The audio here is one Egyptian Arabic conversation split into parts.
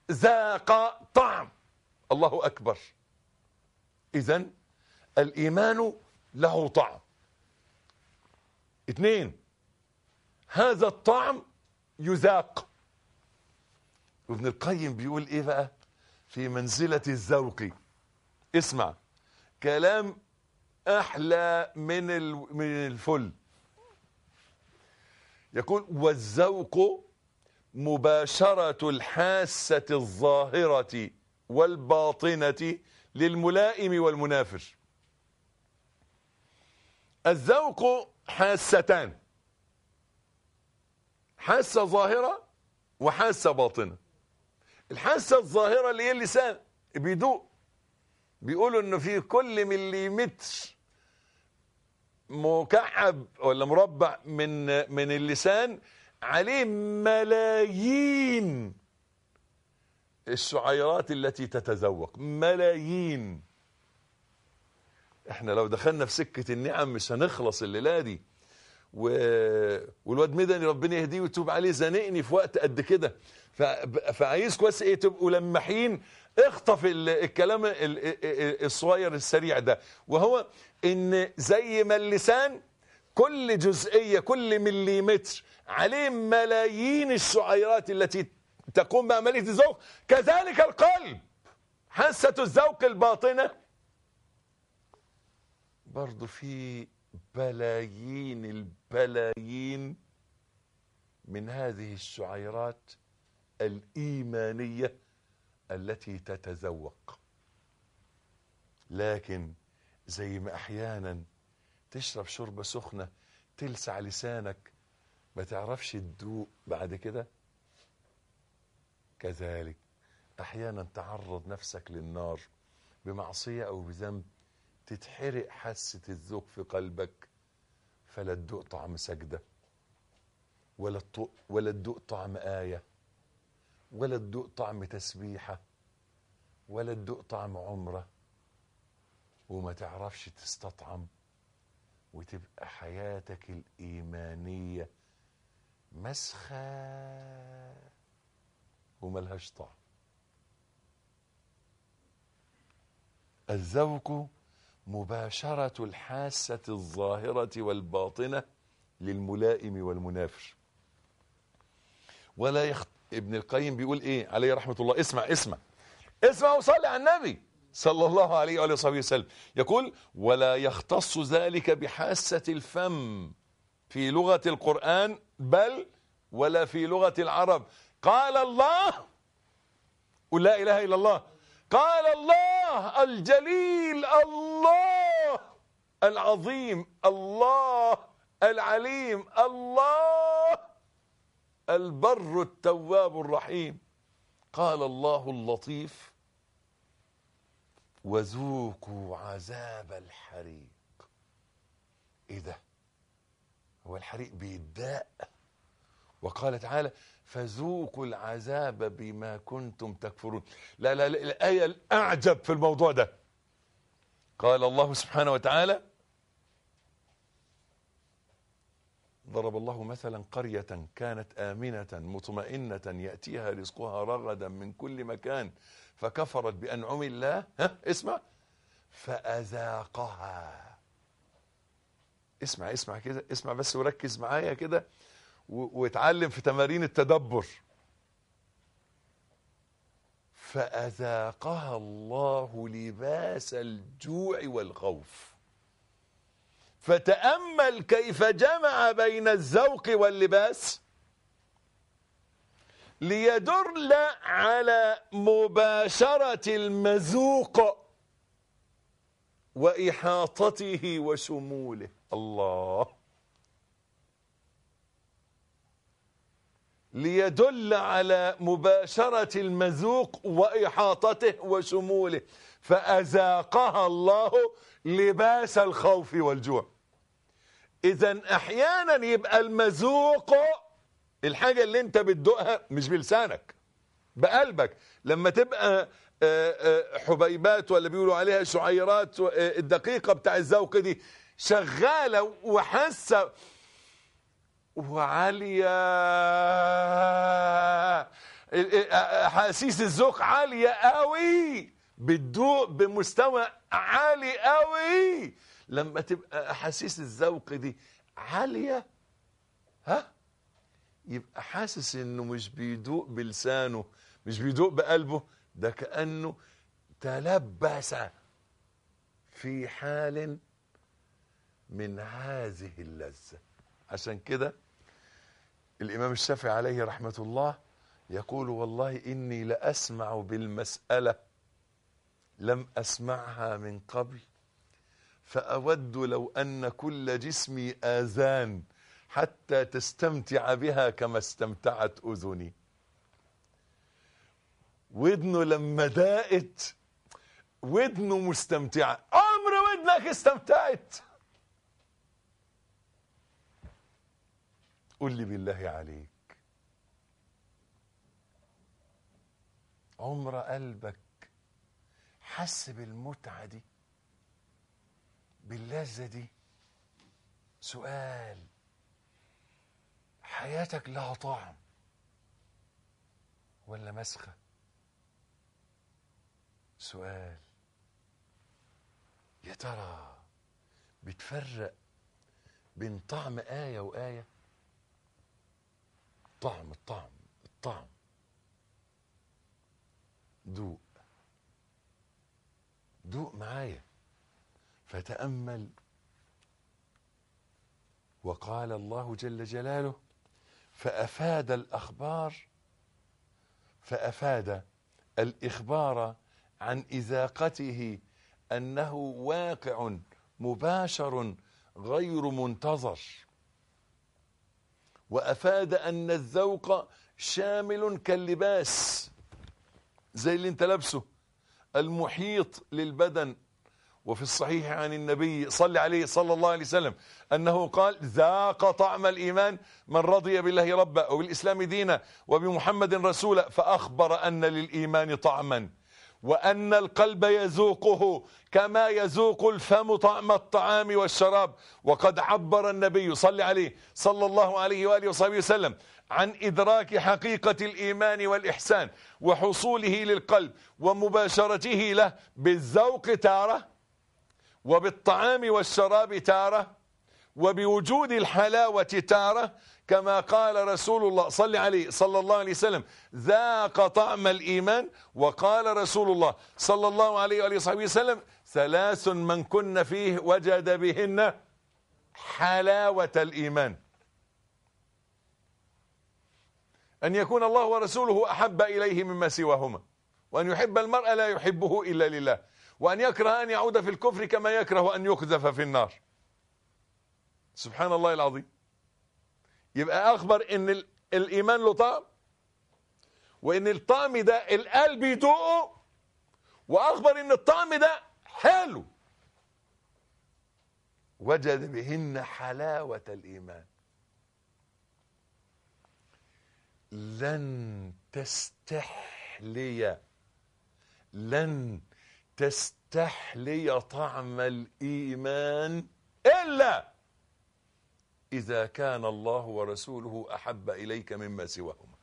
ذاق طعم الله أكبر إذا الإيمان له طعم اثنين هذا الطعم يذاق وابن القيم بيقول ايه بقى في منزلة الذوق اسمع كلام احلى من ال- من الفل يقول والذوق مباشرة الحاسة الظاهرة والباطنة للملائم والمنافر الذوق حاستان حاسة ظاهرة وحاسة باطنة الحاسة الظاهرة اللي هي اللسان بيدوق بيقولوا انه في كل مليمتر مكعب ولا مربع من من اللسان عليه ملايين الشعيرات التي تتذوق ملايين احنا لو دخلنا في سكة النعم مش هنخلص الليلة دي و... والواد مدني ربنا يهديه ويتوب عليه زنقني في وقت قد كده ف... فعايزكم بس ايه تبقوا لماحين اخطف ال... الكلام ال... ال- الصغير السريع ده وهو ان زي ما اللسان كل جزئية كل مليمتر عليه ملايين الشعيرات التي تقوم بعملية الذوق كذلك القلب حاسة الذوق الباطنة برضو في بلايين البلايين من هذه الشعيرات الإيمانية التي تتذوق لكن زي ما أحيانا تشرب شوربة سخنة تلسع لسانك ما تعرفش تدوق بعد كده كذلك أحيانا تعرض نفسك للنار بمعصية أو بذنب تتحرق حاسة الذوق في قلبك فلا تدوق طعم سجدة ولا تدوق ولا تدوق طعم آية ولا تدوق طعم تسبيحة ولا تدوق طعم عمرة وما تعرفش تستطعم وتبقى حياتك الإيمانية مسخة وملهاش طعم الذوق مباشرة الحاسة الظاهرة والباطنة للملائم والمنافر ولا يخ... ابن القيم بيقول ايه عليه رحمة الله اسمع اسمع اسمع وصلي على النبي صلى الله عليه وآله وصحبه وسلم يقول ولا يختص ذلك بحاسة الفم في لغة القرآن بل ولا في لغة العرب قال الله قل لا إله إلا الله قال الله الجليل الله العظيم الله العليم الله البر التواب الرحيم قال الله اللطيف وذوقوا عذاب الحريق ايه ده هو الحريق بيداء وقال تعالى فذوقوا العذاب بما كنتم تكفرون لا لا, لا الآية الأعجب في الموضوع ده قال الله سبحانه وتعالى ضرب الله مثلا قرية كانت آمنة مطمئنة يأتيها رزقها رغدا من كل مكان فكفرت بأنعم الله ها اسمع فأذاقها اسمع اسمع كده اسمع بس وركز معايا كده و- واتعلم في تمارين التدبر فأذاقها الله لباس الجوع والخوف فتأمل كيف جمع بين الذوق واللباس ليدل على مباشرة المذوق وإحاطته وشموله الله ليدل على مباشرة المذوق وإحاطته وشموله فأذاقها الله لباس الخوف والجوع إذا أحيانا يبقى المذوق الحاجة اللي أنت بتدوقها مش بلسانك بقلبك لما تبقى آه، آه، حبيبات ولا بيقولوا عليها شعيرات آه، الدقيقة بتاع الذوق دي شغالة وحاسة وعالية ال- ال- احاسيس الذوق عاليه قوي بتدوق بمستوى عالي قوي لما تبقى احاسيس الذوق دي عاليه ها يبقى حاسس انه مش بيدوق بلسانه مش بيدوق بقلبه ده كانه تلبس في حال من هذه اللذه عشان كده الامام الشافعي عليه رحمه الله يقول والله اني لاسمع بالمساله لم اسمعها من قبل فاود لو ان كل جسمي اذان حتى تستمتع بها كما استمتعت اذني ودنه لما داقت ودنه مستمتعه عمر ودنك استمتعت قل لي بالله عليك عمر قلبك حس بالمتعه دي باللذه دي سؤال حياتك لها طعم ولا مسخه سؤال يا ترى بتفرق بين طعم آية وآية طعم الطعم الطعم دوق دوق معايا فتأمل وقال الله جل جلاله فأفاد الأخبار فأفاد الإخبار عن إذاقته أنه واقع مباشر غير منتظر وأفاد أن الذوق شامل كاللباس زي اللي انت لابسه المحيط للبدن وفي الصحيح عن النبي صلى عليه صلى الله عليه وسلم أنه قال ذاق طعم الإيمان من رضي بالله ربا وبالإسلام دينا وبمحمد رسولا فأخبر أن للإيمان طعما وأن القلب يذوقه كما يذوق الفم طعم الطعام والشراب وقد عبر النبي صلى عليه صلى الله عليه وآله وصحبه وسلم عن إدراك حقيقة الإيمان والإحسان وحصوله للقلب ومباشرته له بالذوق تارة وبالطعام والشراب تارة وبوجود الحلاوة تارة كما قال رسول الله صلى عليه صلى الله عليه وسلم ذاق طعم الإيمان وقال رسول الله صلى الله عليه وآله وصحبه وسلم ثلاث من كن فيه وجد بهن حلاوة الإيمان أن يكون الله ورسوله أحب إليه مما سواهما وأن يحب المرء لا يحبه إلا لله وأن يكره أن يعود في الكفر كما يكره أن يقذف في النار سبحان الله العظيم يبقى أخبر أن ال- الإيمان له طعم وأن الطعم ده القلب يدوقه وأخبر أن الطعم ده حلو وجد بهن حلاوة الإيمان لن تستحلي لن تستحلي طعم الإيمان إلا إذا كان الله ورسوله أحب إليك مما سواهما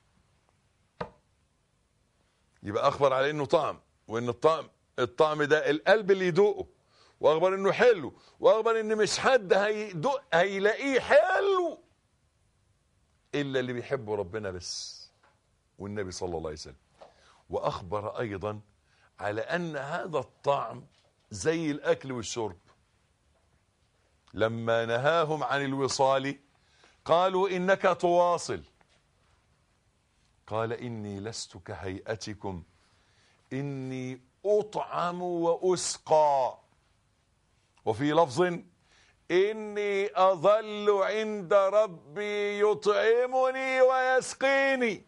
يبقى أخبر على إنه طعم وإن الطعم الطعم ده القلب اللي يدوقه وأخبر إنه حلو وأخبر إن مش حد هيدوق هيلاقيه حلو إلا اللي بيحبوا ربنا بس والنبي صلى الله عليه وسلم وأخبر أيضا على أن هذا الطعم زي الأكل والشرب لما نهاهم عن الوصال قالوا إنك تواصل قال إني لست كهيئتكم إني أطعم وأسقى وفي لفظ إني أظل عند ربي يطعمني ويسقيني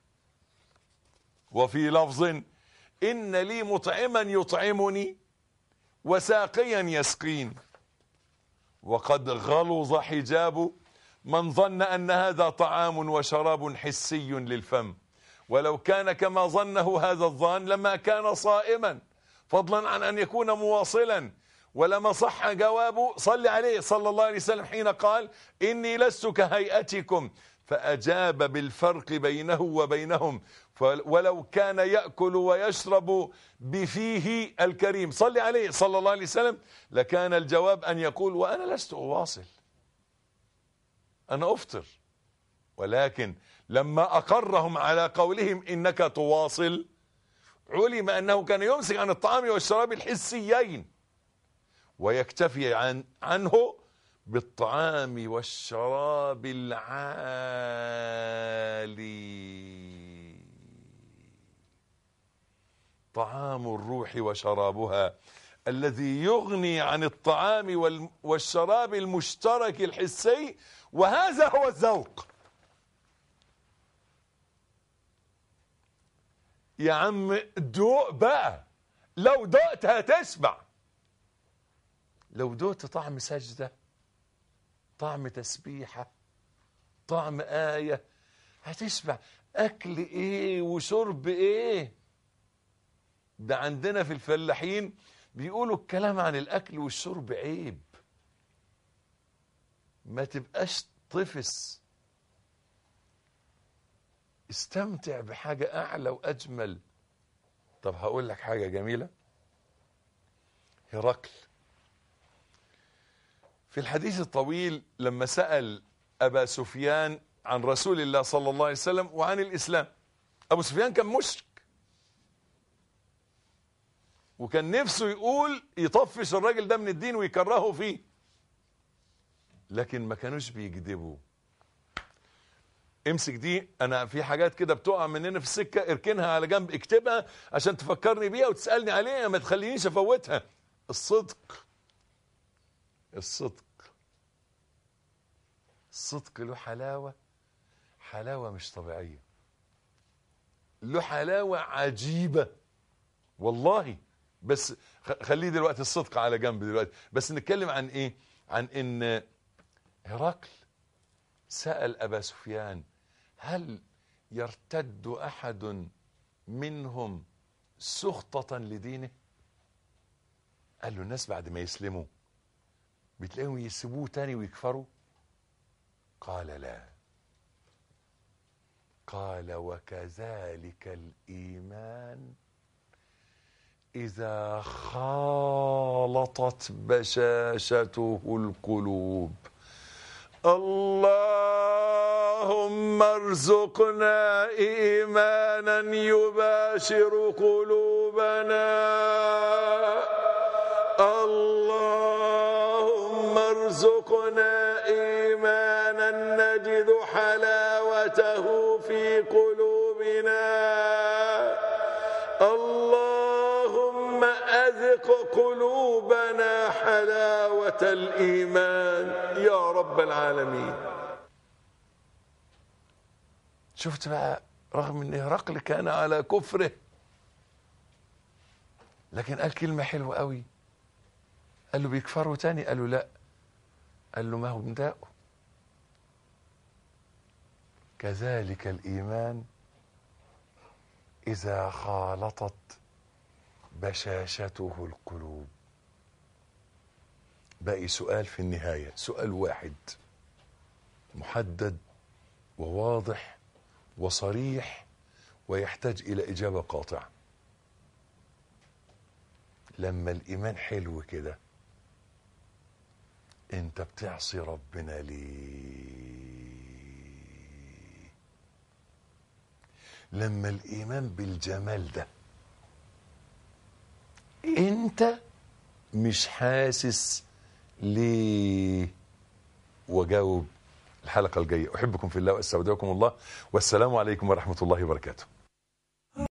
وفي لفظ إن لي مطعما يطعمني وساقيا يسقين وقد غلظ حجاب من ظن أن هذا طعام وشراب حسي للفم ولو كان كما ظنه هذا الظان لما كان صائما فضلا عن أن يكون مواصلا ولما صح جوابه صلى عليه صلى الله عليه وسلم حين قال إني لست كهيئتكم فأجاب بالفرق بينه وبينهم ولو كان يأكل ويشرب بفيه الكريم صلي عليه صلى الله عليه وسلم لكان الجواب أن يقول وأنا لست أواصل أنا أفطر ولكن لما أقرهم على قولهم إنك تواصل علم أنه كان يمسك عن الطعام والشراب الحسيين ويكتفي عن عنه بالطعام والشراب العالي طعام الروح وشرابها الذي يغني عن الطعام والشراب المشترك الحسي وهذا هو الذوق يا عم دوق بقى لو دقت هتشبع لو دقت طعم سجدة طعم تسبيحة طعم آية هتشبع أكل إيه وشرب إيه ده عندنا في الفلاحين بيقولوا الكلام عن الأكل والشرب عيب ما تبقاش طفس استمتع بحاجة أعلى وأجمل طب هقول لك حاجة جميلة هرقل في الحديث الطويل لما سأل أبا سفيان عن رسول الله صلى الله عليه وسلم وعن الإسلام أبو سفيان كان مشرك وكان نفسه يقول يطفش الراجل ده من الدين ويكرهه فيه لكن ما كانوش بيكذبوا امسك دي انا في حاجات كده بتقع مننا في السكه اركنها على جنب اكتبها عشان تفكرني بيها وتسالني عليها ما تخلينيش افوتها الصدق الصدق الصدق له حلاوه حلاوه مش طبيعيه له حلاوه عجيبه والله بس خليه دلوقتي الصدق على جنب دلوقتي بس نتكلم عن ايه عن ان هرقل سأل أبا سفيان هل يرتد أحد منهم سخطة لدينه قال له الناس بعد ما يسلموا بتلاقيهم يسيبوه تاني ويكفروا قال لا قال وكذلك الإيمان إذا خالطت بشاشته القلوب اللهم ارزقنا ايمانا يباشر قلوبنا اللهم ارزقنا ايمانا نجد حلاوته في قلوبنا اللهم اذق قلوبنا حلاوه الايمان يا رب العالمين شفت بقى رغم ان هرقل كان على كفره لكن قال كلمة حلوة قوي قال له بيكفروا تاني قال له لا قال له ما هو مداؤه كذلك الإيمان إذا خالطت بشاشته القلوب باقي سؤال في النهاية سؤال واحد محدد وواضح وصريح ويحتاج إلى إجابة قاطعة لما الإيمان حلو كده أنت بتعصي ربنا ليه لما الإيمان بالجمال ده أنت مش حاسس ليه وجاوب الحلقة الجاية أحبكم في الله وأستودعكم الله والسلام عليكم ورحمة الله وبركاته